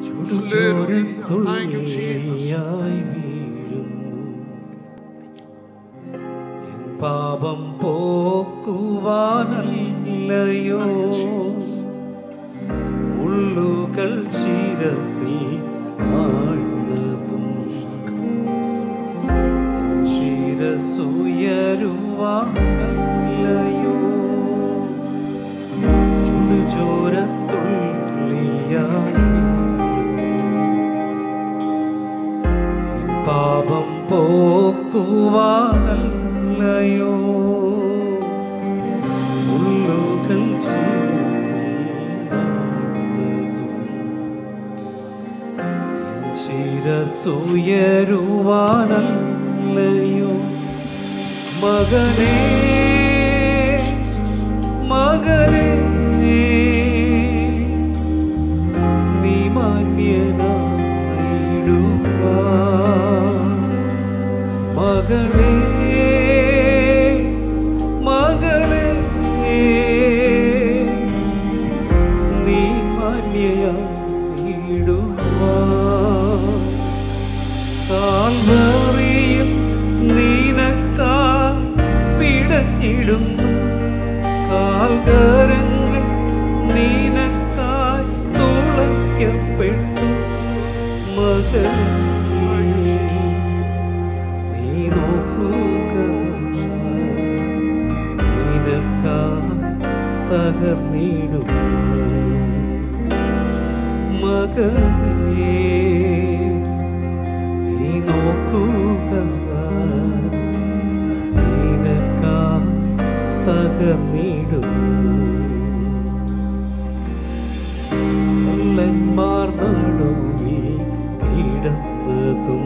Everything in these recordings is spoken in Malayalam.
Hallelujah. Thank you, Jesus. ചുടുചോരത്തുള്ളിയായി വീഴുന്നു എൻ പാപം പോക്കുവാനല്ലയോ മുള്ളുകൾ ശിരസിൽ ആഴ്ന്നതും ശിരസുയരുവാനല്ലയോ ചുടുചോരത്തുള്ളിയായി പാപം പോക്കുവാനല്ലയോ മുള്ളുകൾ ശിരസിൽ ആഴ്ന്നതും ശിരസുയരുവാനല്ലയോ മകനേ മകനേ നീ മാന്യനായിടുവാ മകളേ മകളേ നീ മാന്യയായിടുവാ കാൽവറിയിൽ നീനക്കാ പിടഞ്ഞിടുന്നു കാൽകരങ്ങൾ നീനക്കായി തുളയ്ക്കപ്പെട്ടു മകനേ നീ നോക്കുക നീനക്കായി തകർന്നിടും മകനേ നീ നോക്കുക നീനക്കാ തകർന്നിടും കള്ളന്മാർ നടുവിൽ കിടന്നതും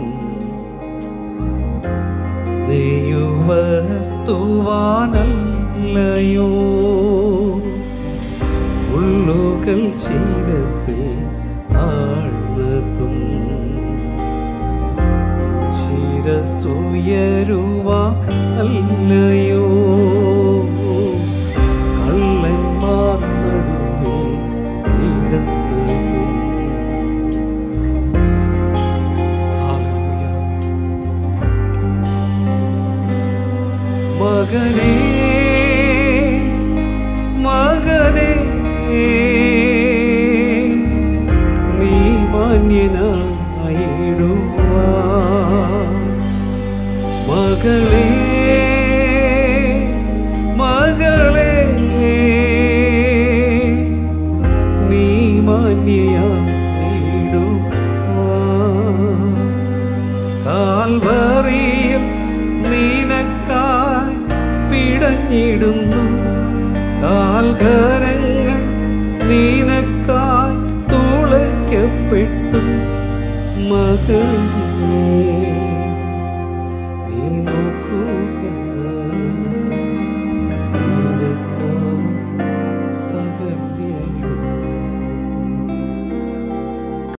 നെയ്യുവർത്തുവാനല്ലയോ ഉള്ളുകൾ ശിരസിൽ ആഴ്ന്നതും ശിരസുയരുവാ അല്ലയോ കള്ളന്മാർ നടുവിൽ കിടന്നതും Hallelujah. മകനേ മകനേ നീ മാന്യനായിടുവാ മകളേ മകളേ നീ മാന്യയായിടുവാ കാൽവറിയിൽ നീനക്കായി പിടഞ്ഞിടുന്നു കാൽകരങ്ങൾ നീനക്കായി തുളയ്ക്കപ്പെട്ടു മകനേ